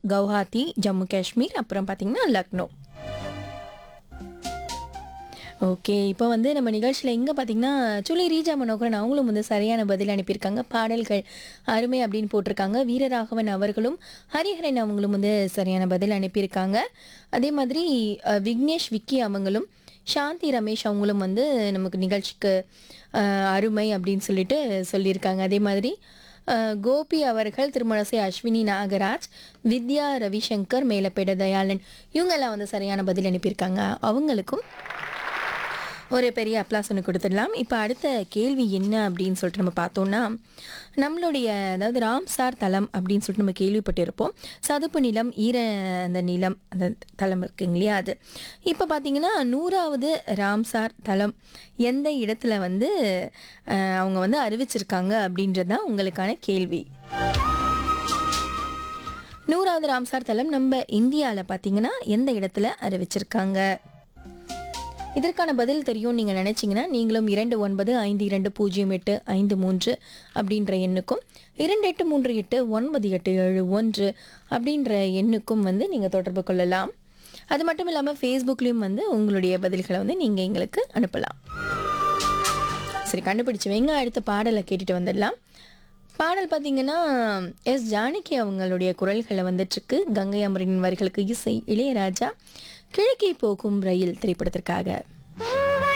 கவுஹாத்தி ஜம்மு காஷ்மீர் அப்புறம் பார்த்தீங்கன்னா லக்னோ ஓகே இப்போ வந்து நம்ம நிகழ்ச்சியில் எங்கே பார்த்தீங்கன்னா சுழி ரீஜா மனோகரன் அவங்களும் வந்து சரியான பதில் அனுப்பியிருக்காங்க பாடல்கள் அருமை அப்படின்னு போட்டிருக்காங்க வீரராகவன் அவர்களும் ஹரிஹரன் அவங்களும் வந்து சரியான பதில் அனுப்பியிருக்காங்க அதே மாதிரி அஹ், விக்னேஷ் விக்கி அவங்களும் சாந்தி ரமேஷ் அவங்களும் வந்து நமக்கு நிகழ்ச்சிக்கு அஹ், அருமை அப்படின்னு சொல்லிட்டு சொல்லியிருக்காங்க அதே மாதிரி அஹ், கோபி அவர்கள் திருமணசை அஸ்வினி நாகராஜ் வித்யா ரவிசங்கர் மேலப்பேட தயாளன் இவங்கெல்லாம் வந்து சரியான பதில் அனுப்பியிருக்காங்க அவங்களுக்கும் ஒரு பெரிய அப்ளாஸ் ஒன்று கொடுத்துடலாம் இப்போ அடுத்த கேள்வி என்ன அப்படின்னு சொல்லிட்டு நம்ம பார்த்தோம்னா நம்மளுடைய அதாவது ராம்சார் தலம் அப்படின்னு சொல்லிட்டு நம்ம கேள்விப்பட்டிருப்போம் சதுப்பு நிலம் ஈர அந்த நிலம் அந்த தலம் இருக்குங்க இல்லையா அது இப்போ பார்த்தீங்கன்னா நூறாவது ராம்சார் தலம் எந்த இடத்துல வந்து அஹ், அவங்க வந்து அறிவிச்சிருக்காங்க அப்படின்றது தான் உங்களுக்கான கேள்வி நூறாவது ராம்சார் தலம் நம்ம இந்தியாவில் பார்த்தீங்கன்னா எந்த இடத்துல அறிவிச்சிருக்காங்க இதற்கான பதில் தெரியும் நீங்கள் நினைச்சீங்கன்னா நீங்களும் இரண்டு ஒன்பது ஐந்து இரண்டு பூஜ்ஜியம் எட்டு ஐந்து மூன்று அப்படின்ற எண்ணுக்கும் இரண்டு எட்டு மூன்று எட்டு ஒன்பது எட்டு ஏழு ஒன்று அப்படின்ற எண்ணுக்கும் வந்து நீங்கள் தொடர்பு கொள்ளலாம் அது மட்டும் இல்லாமல் ஃபேஸ்புக்லேயும் வந்து உங்களுடைய பதில்களை வந்து நீங்கள் எங்களுக்கு அனுப்பலாம் சரி கண்டுபிடிச்சு வைங்க அடுத்த பாடலை கேட்டுட்டு வந்துடலாம் பாடல் பார்த்தீங்கன்னா எஸ் ஜானகி அவங்களுடைய குரல்களை வந்துட்டுருக்கு கங்கை அமரின் வரிகளுக்கு இசை இளையராஜா கிழக்கே போகும் ரயில் திரைப்படத்திற்காக